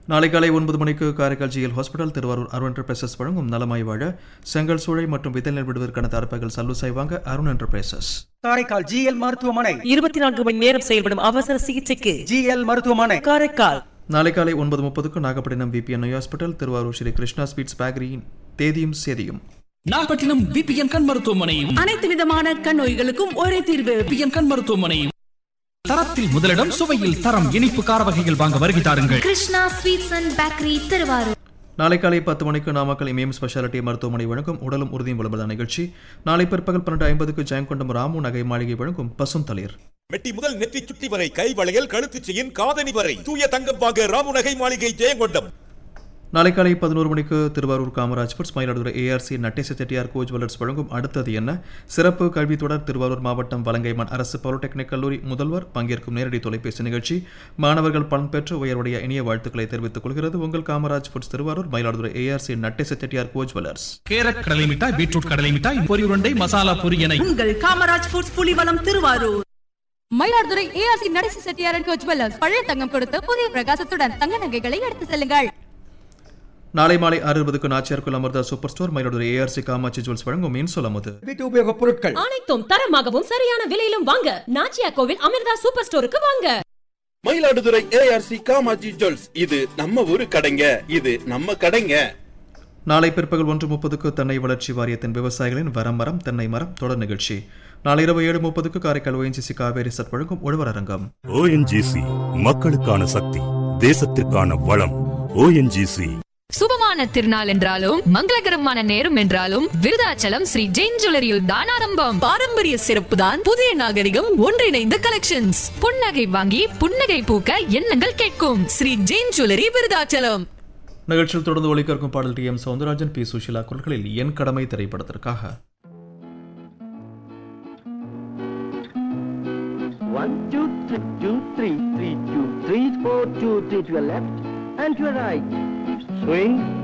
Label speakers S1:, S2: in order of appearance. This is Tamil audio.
S1: நாளை காலை ஒன்பது மணிக்கு Karaikal GL hospital Thiruvarur Arun enterprises வழங்கும் நலமாய் வாழ செங்கல் சூழை மற்றும் விதநெல் விடுவதற்கான தரப்புகள் சல்லு செய்வாங்க அருண் என்டர்பிரைசஸ்
S2: காரைக்கால் ஜிஎல் மருத்துவமனை
S3: இருபத்தி நான்கு மணி நேரம் செயல்படும் அவசர சிகிச்சைக்கு
S2: ஜிஎல் மருத்துவமனை
S3: காரைக்கால்
S1: நாளை காலை ஒன்பது முப்பதுக்கு Nagapattinam VPN hospital Thiruvarur Sri Krishna sweets பேக்கரியின் தேதியும் சேதியும்
S4: நாகப்பட்டினம் விபிஎன் கண் மருத்துவமனை
S5: அனைத்து விதமான கண் நோய்களுக்கும் ஒரே தீர்வு
S4: விபிஎன் கண் மருத்துவமனை தரத்தில் முதலிடம் சுவையில் தரம் இனிப்பு கார வகைகள் வாங்க வருகை தாருங்கள்
S6: Krishna sweets and bakery Thiruvarur
S1: நாளை காலை பத்து மணிக்கு நாமக்கல் இமயம் ஸ்பெஷாலிட்டி மருத்துவமனை வழங்கும் உடலும் உறுதியும் விளம்பர நிகழ்ச்சி நாளை பிற்பகல் பன்னெண்டு ஐம்பதுக்கு ஜெயங்கொண்டம் ராமு நகை மாளிகை வழங்கும் பசும் தளிர்
S7: மெட்டி முதல் நெற்றி சுட்டி வரை கை வளையல் கழுத்து செயின் காதணி வரை தூய தங்கம் வாங்க ராமுநகை மாளிகை ஜெயங்கொண்டம்
S1: நாளை காலை பதினோரு மணிக்கு திருவாரூர் காமராஜ் ஃபுட்ஸ் மயிலாடுதுறை ஏஆர்சி நட்டேச செட்டியார் கோச் வளர்ஸ் வழங்கும் அடுத்தது என்ன சிறப்பு கல்வி தொடர் திருவாரூர் மாவட்டம் வலங்கைமான் அரசு பாலிடெக்னிக் கல்லூரி முதல்வர் பங்கேற்கும் நேரடி தொலைபேசி நிகழ்ச்சி மாணவர்கள் பலன் பெற்று உயர்வுடைய இனிய வாழ்த்துக்களை தெரிவித்துக் கொள்கிறது உங்கள் காமராஜ் ஃபுட்ஸ் திருவாரூர் மயிலாடுதுறை ஏஆர்சி நட்டேச செட்டியார் கோச் வளர்ஸ்
S4: கேரட் கடலை மிட்டாய் பீட்ரூட் கடலை மிட்டாய் பொரி உருண்டை மசாலா பொரி என
S5: உங்கள் காமராஜ் ஃபுட்ஸ் புலிவலம் திருவாரூர்
S8: மயிலாடுதுறை ஏஆர்சி நடேசி செட்டியாரன் கோச் ஜுவல்லர்ஸ் பழைய தங்கம் கொடுத்து புதிய பிரகாசத்துடன் தங்க நகைகளை எடுத்து செல்லுங்கள்
S1: நாளை மாலை ஆறு இருபதுக்கு Nachiyarkoil Amirtha super store Mayiladuthurai ARC Kamatchi jewels வழங்கும் இன்சொல் அமுது
S2: வீட்டு உபயோகப் பொருட்கள்
S9: அனைத்தும் தரமாகவும் சரியான விலையிலும் வாங்க நாச்சியா கோவில் அமிர்தா சூப்பர் ஸ்டோருக்கு வாங்க
S10: மயிலாடுதுறை ஏஆர்சி காமாஜி ஜுவல்ஸ் இது நம்ம ஊரு கடைங்க இது நம்ம கடைங்க
S1: நாளை பிற்பகல் ஒன்று முப்பதுக்கு தென்னை வளர்ச்சி வாரியத்தின் விவசாயிகளின் வரம் மரம் தென்னை மரம் தொடர் நிகழ்ச்சி நாளை இரவு ஏழு முப்பதுக்கு காரைக்கால் ஓஎன்சிசி காவேரி சட் வழங்கும் உழவர் அரங்கம்
S11: ஓஎன்ஜிசி மக்களுக்கான சக்தி தேசத்திற்கான வளம் ஓஎன்ஜிசி
S8: சுபமான திருநாள் என்றாலும் மங்களகரமான நேரம் என்றாலும் விருதாச்சலம் ஸ்ரீ ஜெயின் ஜுவல்லரியில் தான் ஆரம்பம்
S5: பாரம்பரிய சிறப்பு தான் புதிய நாகரிகம் ஒன்றிணைந்த கலெக்ஷன்ஸ்
S8: புன்னகை வாங்கி புன்னகை பூக்க எண்ணங்கள் கேட்கும்
S5: ஸ்ரீ ஜெயின் ஜுவல்லரி விருதாச்சலம்
S1: நிகழ்ச்சியில் தொடர்ந்து ஒளிக்கற்கும் பாடல் T M Soundararajan P Susheela குரல்களில் என் கடமை திரைப்படத்திற்காக
S12: One, two, three, two, three, three, two, three, four, two, three to your left and to your right. Swing,